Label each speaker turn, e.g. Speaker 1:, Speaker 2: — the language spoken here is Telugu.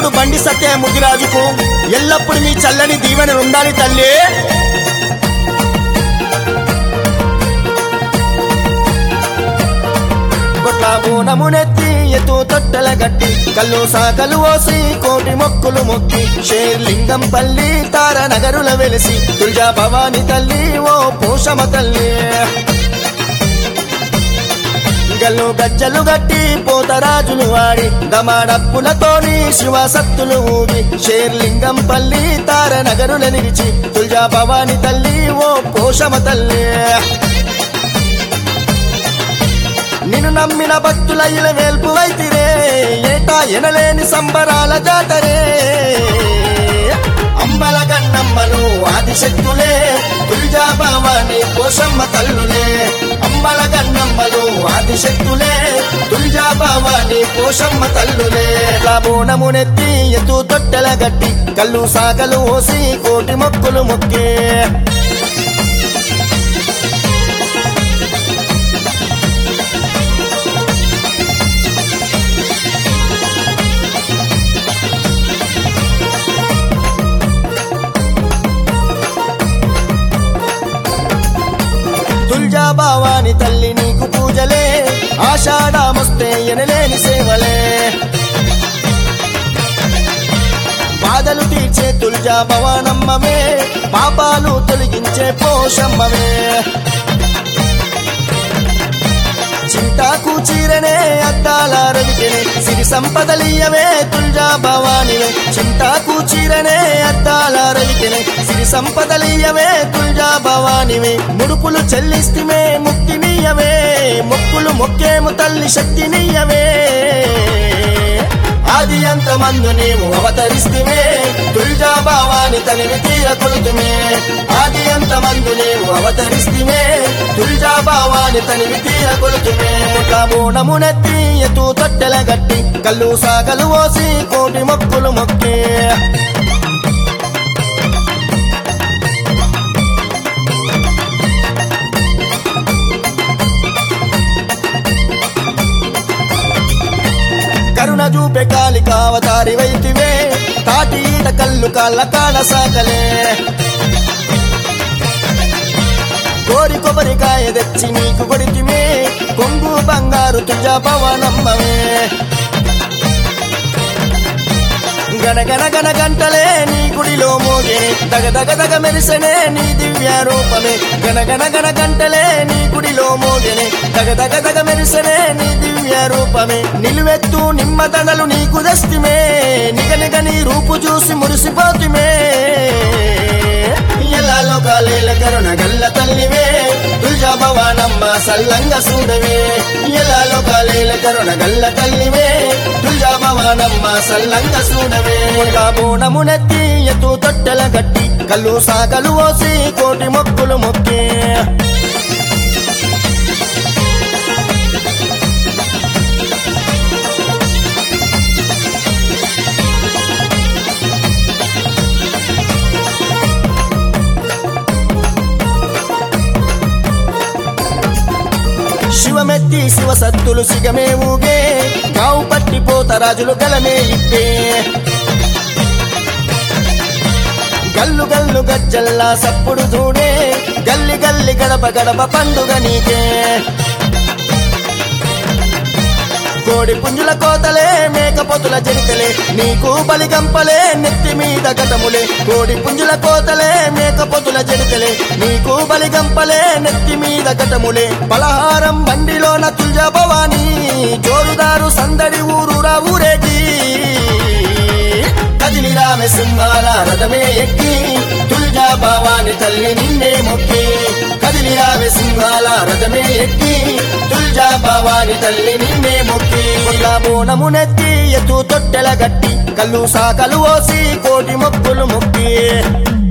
Speaker 1: తమ్ముడు బండి సత్య ముదిరాజుకు ఎల్లప్పుడు మీ చల్లని దీవెన ఉండాలి తల్లి కొట్ల బోనమునెత్తి ఎత్తు తొట్టెల గట్టి కల్లు సాకలు ఓసి కోటి మొక్కులు మొక్కి షేర్లింగం పల్లి తార నగరుల వెలిసి దుర్గా భవాని తల్లి ఓ పోషమ తల్లి గల్లు గజ్జలు గట్టి పోతరాజులు వాడి దమాడప్పులతోని శివసత్తులు ఊగి షేర్లింగం పల్లి తార నగరుల నిలిచి తుల్జా భవాని తల్లి ఓ పోషమ తల్లి నిన్ను నమ్మిన భక్తుల ఇల వేల్పు వైతిరే ఏటా ఎనలేని సంబరాల జాతరే అంబల గన్నమ్మలు ఆదిశక్తులే తుల్జా భవాని పోషమ్మ తల్లులే అంబల గన్నమ్మలు ఆదిశక్తులే తుల్జా భవాని పోషమ్మ తల్లులే బోనమునెత్తి ఎత్తు తొట్టెల గట్టి కళ్ళు సాగలు ఓసి కోటి మొక్కులు మొక్కే తుల్జా భావాని తల్లి నీకు పూజలే ఆషాఢమొస్తే ఎనలేని సేవలే బాధలు తీర్చే తుల్జా భవానమ్మమే పాపాలు తొలగించే పోషమ్మమే చింతాకు చీరనే అద్దాల రవికినే సిరి సంపదలియవే తుల్జా భవానివే చింతాకు చీరనే అద్దాల రవికినే సిరి సంపదలియవే తుల్జా భవానివే ముడుపులు చెల్లిstiమే ముక్తినియవే మొక్కులు మొక్కేము తల్లి శక్తినియవే ఆది అంతమందు నీవు అవతరిస్తుమే తుల్జా భావాని తనివి తీర కొలుతుమే ఆది అంతమందు నీవు అవతరిస్తుమే తుల్జా భావాని తనివి తీర కొలుతుమే బోనమునెత్తి ఎత్తు తొట్టెల గట్టి కళ్ళు సాగలు ఓసి కోటి మొక్కులు మొక్కే కరుణ చూపే కాలికావతారి వైతివే తాటి ఈత కళ్ళు కాళ్ళ కాడ సాకలే కోరి కొబ్బరికాయ తెచ్చి నీకు కొడితిమే కొంగు బంగారు తుజ పవనమ్మవే గనగన గన గంటలే నీ గుడిలో మోగే దగ దగ దగ మెరిసనే నీ దివ్య రూపమే గనగన గన గంటలే నీ గుడిలో మోగెనే దగ దగ దగ మెరిసనే నీ దివ్య రూపమే నిలువెత్తు నిమ్మదనలు నీకు దస్తిమే నిగ నిగ నీ రూపు చూసి మురిసిపోతుమే ఎలా లోకాలేల కరుణ గల్ల తల్లివే తుల్జా భవానమ్మ సల్లంగ సూడవే ఎలా లోకాలేల కరుణ గల్ల తల్లివే తుల్జా భవానమ్మ సల్లంగ సూడవే బోనమునెత్తి ఎత్తు తొట్టెల గట్టి కళ్ళు సాకలు ఓసి కోటి మొక్కులు మొక్కే శివమెత్తి శివ సత్తులు సిగమే ఊగే కావు పట్టిపోత రాజులు గలమే ఇప్పే గల్లు గల్లు గజ్జల్లా సప్పుడు చూడే గల్లి గల్లి గడప గడప పండుగ నీకే కోడి పుంజుల కోతలే మేకపోతుల జడితలే నీకు బలిగంపలే నెత్తి మీద గతములే కోడి పుంజుల కోతలే మేకపోతుల జడితలే నీకు బలిగంపలే నెత్తి మీద గతములే పలహారం బండిలోన తుల్జ భవాని జోరుదారు సందడి ఊరురా ఊరేగి కదిలి రామె సింహాల రథమే ఎక్కి తుల్జా భవాని తల్లి నిన్నే మొక్కి కదిలి రామె సింహాల రథమే ఎక్కి తుల్జా భవాని తల్లి నిన్నే మొక్కి బోనమునెత్తి ఎత్తు తొట్టెల గట్టి కళ్ళు సాకలు ఓసి కోటి మొక్కులు మొక్కి